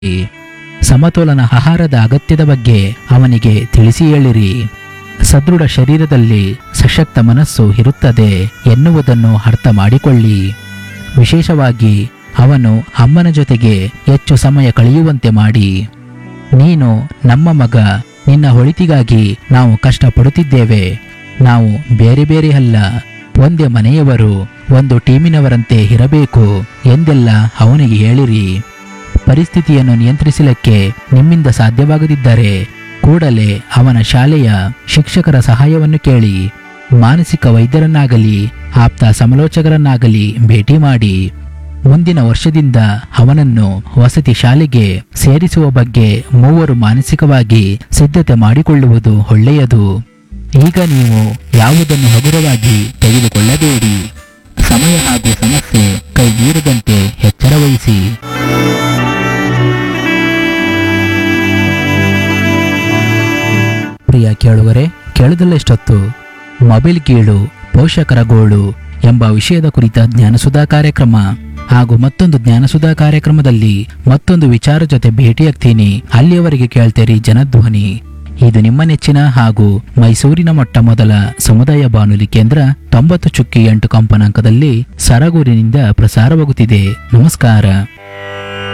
ಸಮತೋಲನ ಆಹಾರದ ಅಗತ್ಯದ ಬಗ್ಗೆ ಅವನಿಗೆ ತಿಳಿಸಿ ಹೇಳಿರಿ ಸದೃಢ ಶರೀರದಲ್ಲಿ ಸಶಕ್ತ ಮನಸ್ಸು ಇರುತ್ತದೆ ಎನ್ನುವುದನ್ನು ಅರ್ಥ ಮಾಡಿಕೊಳ್ಳಿ ವಿಶೇಷವಾಗಿ ಅವನು ಅಮ್ಮನ ಜೊತೆಗೆ ಹೆಚ್ಚು ಸಮಯ ಕಳೆಯುವಂತೆ ಮಾಡಿ ನೀನು ನಮ್ಮ ಮಗ ನಿನ್ನ ಒಳಿತಿಗಾಗಿ ನಾವು ಕಷ್ಟಪಡುತ್ತಿದ್ದೇವೆ ನಾವು ಬೇರೆ ಬೇರೆ ಅಲ್ಲ ಒಂದೇ ಮನೆಯವರು ಒಂದು ಟೀಮಿನವರಂತೆ ಇರಬೇಕು ಎಂದೆಲ್ಲ ಅವನಿಗೆ ಹೇಳಿರಿ ಪರಿಸ್ಥಿತಿಯನ್ನು ನಿಯಂತ್ರಿಸಲಿಕ್ಕೆ ನಿಮ್ಮಿಂದ ಸಾಧ್ಯವಾಗದಿದ್ದರೆ ಕೂಡಲೇ ಅವನ ಶಾಲೆಯ ಶಿಕ್ಷಕರ ಸಹಾಯವನ್ನು ಕೇಳಿ ಮಾನಸಿಕ ವೈದ್ಯರನ್ನಾಗಲಿ ಆಪ್ತ ಸಮಾಲೋಚಕರನ್ನಾಗಲಿ ಭೇಟಿ ಮಾಡಿ ಮುಂದಿನ ವರ್ಷದಿಂದ ಅವನನ್ನು ವಸತಿ ಶಾಲೆಗೆ ಸೇರಿಸುವ ಬಗ್ಗೆ ಮೂವರು ಮಾನಸಿಕವಾಗಿ ಸಿದ್ಧತೆ ಮಾಡಿಕೊಳ್ಳುವುದು ಒಳ್ಳೆಯದು ಈಗ ನೀವು ಯಾವುದನ್ನು ಹಗುರವಾಗಿ ತೆಗೆದುಕೊಳ್ಳಬೇಡಿ ಸಮಯ ಹಾಗೂ ಸಮಸ್ಯೆ ಕೈ ಮೀರದಂತೆ ಎಚ್ಚರ ವಹಿಸಿ ಪ್ರಿಯ ಕೇಳುವರೆ ಕೇಳದಲ್ಲೆಷ್ಟೊತ್ತು ಮೊಬೈಲ್ ಕೀಳು ಪೋಷಕರ ಗೋಳು ಎಂಬ ವಿಷಯದ ಕುರಿತ ಜ್ಞಾನಸುಧಾ ಕಾರ್ಯಕ್ರಮ ಹಾಗೂ ಮತ್ತೊಂದು ಜ್ಞಾನಸುಧಾ ಕಾರ್ಯಕ್ರಮದಲ್ಲಿ ಮತ್ತೊಂದು ವಿಚಾರ ಜೊತೆ ಭೇಟಿಯಾಗ್ತೀನಿ ಅಲ್ಲಿಯವರೆಗೆ ಕೇಳ್ತೀರಿ ಜನಧ್ವನಿ ಇದು ನಿಮ್ಮ ನೆಚ್ಚಿನ ಹಾಗೂ ಮೈಸೂರಿನ ಮೊಟ್ಟ ಮೊದಲ ಸಮುದಾಯ ಬಾನುಲಿ ಕೇಂದ್ರ ತೊಂಬತ್ತು ಚುಕ್ಕಿ ಎಂಟು ಕಂಪನಾಂಕದಲ್ಲಿ ಸರಗೂರಿನಿಂದ ಪ್ರಸಾರವಾಗುತ್ತಿದೆ ನಮಸ್ಕಾರ